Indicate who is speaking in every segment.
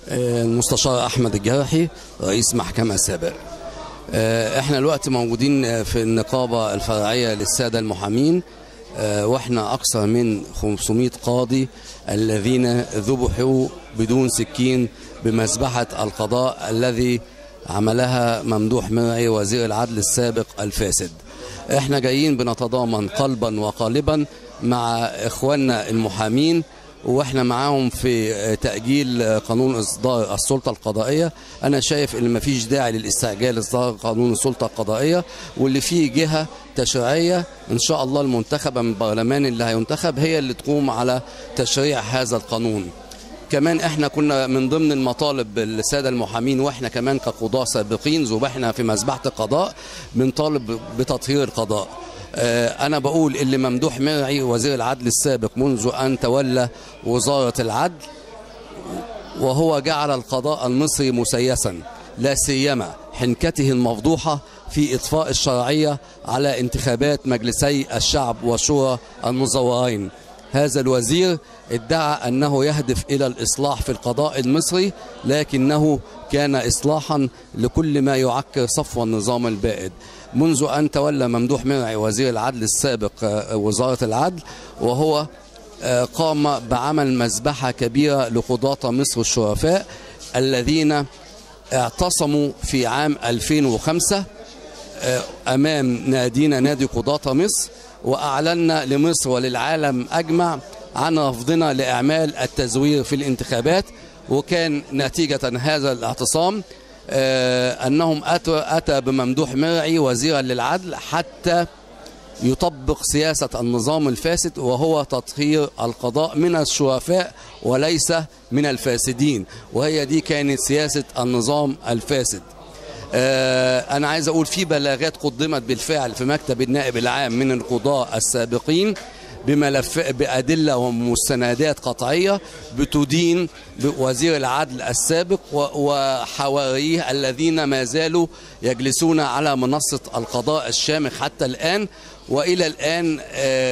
Speaker 1: المستشار احمد الجرحي رئيس محكمه سابق احنا الوقت موجودين في النقابه الفرعيه للساده المحامين واحنا اكثر من 500 قاضي الذين ذبحوا بدون سكين بمذبحه القضاء الذي عملها ممدوح مرعي وزير العدل السابق الفاسد احنا جايين بنتضامن قلبا وقالبا مع اخواننا المحامين واحنا معاهم في تاجيل قانون اصدار السلطه القضائيه انا شايف ان مفيش داعي للاستعجال اصدار قانون السلطه القضائيه واللي فيه جهه تشريعيه ان شاء الله المنتخبه من البرلمان اللي هينتخب هي اللي تقوم على تشريع هذا القانون كمان احنا كنا من ضمن المطالب الساده المحامين واحنا كمان كقضاة سابقين ذبحنا في مذبحه القضاء بنطالب بتطهير القضاء أنا بقول اللي ممدوح مرعي وزير العدل السابق منذ أن تولى وزارة العدل وهو جعل القضاء المصري مسيسا لا سيما حنكته المفضوحة في إطفاء الشرعية على انتخابات مجلسي الشعب والشورى المزورين هذا الوزير ادعى أنه يهدف إلى الإصلاح في القضاء المصري لكنه كان إصلاحا لكل ما يعكر صفو النظام البائد منذ أن تولى ممدوح مرعي وزير العدل السابق وزارة العدل وهو قام بعمل مذبحة كبيرة لقضاة مصر الشرفاء الذين اعتصموا في عام 2005 أمام نادينا نادي قضاة مصر وأعلنا لمصر وللعالم أجمع عن رفضنا لإعمال التزوير في الانتخابات وكان نتيجة هذا الاعتصام أنهم أتى بممدوح مرعي وزيرا للعدل حتى يطبق سياسة النظام الفاسد وهو تطهير القضاء من الشرفاء وليس من الفاسدين وهي دي كانت سياسة النظام الفاسد أنا عايز أقول في بلاغات قدمت بالفعل في مكتب النائب العام من القضاء السابقين بملف بأدلة ومستندات قطعية بتدين وزير العدل السابق وحواريه الذين ما زالوا يجلسون على منصة القضاء الشامخ حتى الآن وإلى الآن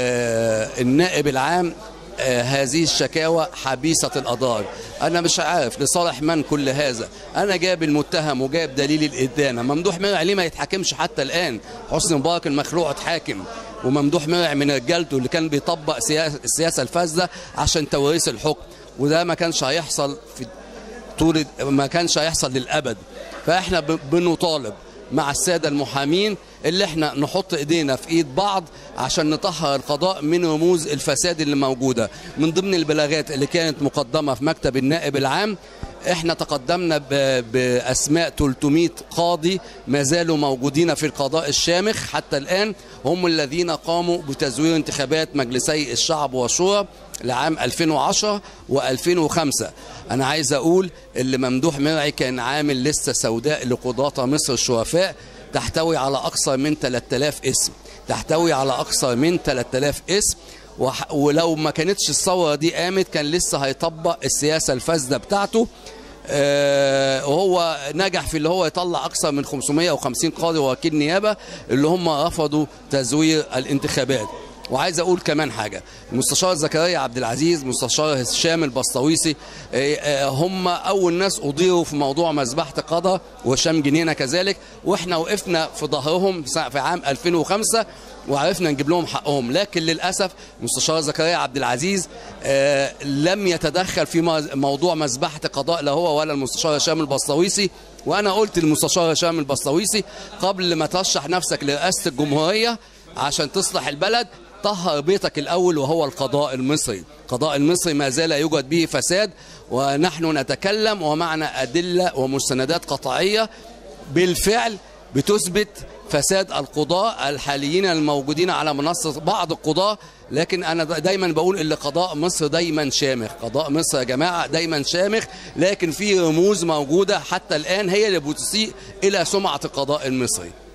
Speaker 1: النائب العام هذه الشكاوى حبيسة القضاء أنا مش عارف لصالح من كل هذا أنا جاب المتهم وجاب دليل الإدانة ممدوح مرعي ليه ما يتحاكمش حتى الآن حسني مبارك المخلوع اتحاكم وممدوح مرعي من رجالته اللي كان بيطبق السياسة الفاسدة عشان توريث الحكم وده ما كانش هيحصل في طول ما كانش هيحصل للأبد فإحنا بنطالب مع السادة المحامين اللي احنا نحط ايدينا في ايد بعض عشان نطهر القضاء من رموز الفساد اللي موجودة من ضمن البلاغات اللي كانت مقدمة في مكتب النائب العام احنا تقدمنا باسماء 300 قاضي ما زالوا موجودين في القضاء الشامخ حتى الان هم الذين قاموا بتزوير انتخابات مجلسي الشعب والشورى لعام 2010 و2005 انا عايز اقول اللي ممدوح مرعي كان عامل لسه سوداء لقضاة مصر الشرفاء تحتوي على اكثر من 3000 اسم تحتوي على اكثر من 3000 اسم ولو ما كانتش الثوره دي قامت كان لسه هيطبق السياسه الفاسده بتاعته آه وهو نجح في اللي هو يطلع اكثر من 550 قاضي ووكيل نيابه اللي هم رفضوا تزوير الانتخابات وعايز اقول كمان حاجه المستشار زكريا عبد العزيز مستشار هشام البسطويسي هم اول ناس اضيروا في موضوع مذبحه قضا وهشام جنينه كذلك واحنا وقفنا في ظهرهم في عام 2005 وعرفنا نجيب لهم حقهم لكن للاسف مستشار زكريا عبد العزيز لم يتدخل في موضوع مذبحه قضاء لا هو ولا المستشار هشام البسطويسي وانا قلت للمستشار هشام البسطويسي قبل ما ترشح نفسك لرئاسه الجمهوريه عشان تصلح البلد طهر بيتك الأول وهو القضاء المصري القضاء المصري ما زال يوجد به فساد ونحن نتكلم ومعنا أدلة ومستندات قطعية بالفعل بتثبت فساد القضاء الحاليين الموجودين على منصة بعض القضاة لكن أنا دايما بقول إن قضاء مصر دايما شامخ قضاء مصر يا جماعة دايما شامخ لكن في رموز موجودة حتى الآن هي اللي بتسيء إلى سمعة القضاء المصري